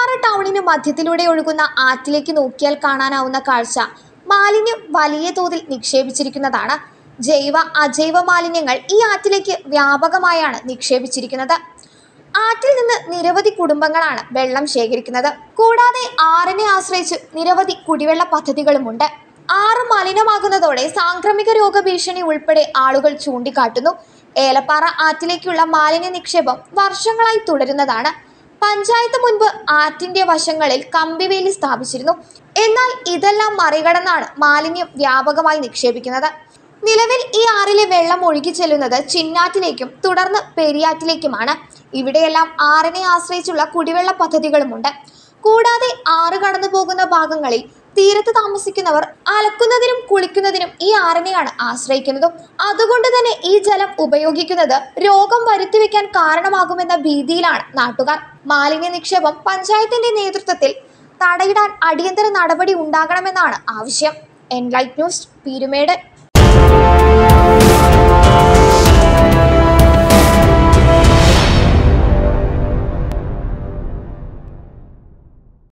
ഏലപ്പാറ ടൗണിന് മധ്യത്തിലൂടെ ഒഴുകുന്ന ആറ്റിലേക്ക് നോക്കിയാൽ കാണാനാവുന്ന കാഴ്ച മാലിന്യം വലിയ തോതിൽ നിക്ഷേപിച്ചിരിക്കുന്നതാണ് ജൈവ അജൈവ മാലിന്യങ്ങൾ ഈ ആറ്റിലേക്ക് വ്യാപകമായാണ് നിക്ഷേപിച്ചിരിക്കുന്നത് ആറ്റിൽ നിന്ന് നിരവധി കുടുംബങ്ങളാണ് വെള്ളം ശേഖരിക്കുന്നത് കൂടാതെ ആറിനെ ആശ്രയിച്ച് നിരവധി കുടിവെള്ള പദ്ധതികളുമുണ്ട് ആറ് മലിനമാകുന്നതോടെ സാംക്രമിക രോഗഭീഷണി ഉൾപ്പെടെ ആളുകൾ ചൂണ്ടിക്കാട്ടുന്നു ഏലപ്പാറ ആറ്റിലേക്കുള്ള മാലിന്യ നിക്ഷേപം വർഷങ്ങളായി തുടരുന്നതാണ് പഞ്ചായത്ത് മുൻപ് ആറ്റിന്റെ വശങ്ങളിൽ കമ്പിവേലി സ്ഥാപിച്ചിരുന്നു എന്നാൽ ഇതെല്ലാം മറികടന്നാണ് മാലിന്യം വ്യാപകമായി നിക്ഷേപിക്കുന്നത് നിലവിൽ ഈ ആറിലെ വെള്ളം ഒഴുകി ചെല്ലുന്നത് ചിന്നാറ്റിലേക്കും തുടർന്ന് പെരിയാറ്റിലേക്കുമാണ് ഇവിടെയെല്ലാം ആറിനെ ആശ്രയിച്ചുള്ള കുടിവെള്ള പദ്ധതികളുമുണ്ട് കൂടാതെ ആറ് കടന്നു പോകുന്ന ഭാഗങ്ങളിൽ തീരത്ത് താമസിക്കുന്നവർ അലക്കുന്നതിനും കുളിക്കുന്നതിനും ഈ ആറിനെയാണ് ആശ്രയിക്കുന്നതും അതുകൊണ്ട് തന്നെ ഈ ജലം ഉപയോഗിക്കുന്നത് രോഗം വരുത്തിവെക്കാൻ കാരണമാകുമെന്ന ഭീതിയിലാണ് നാട്ടുകാർ മാലിന്യ നിക്ഷേപം പഞ്ചായത്തിന്റെ നേതൃത്വത്തിൽ തടയിടാൻ അടിയന്തര നടപടി ഉണ്ടാകണമെന്നാണ് ആവശ്യം എൻലൈറ്റ് ന്യൂസ് പീരുമേട്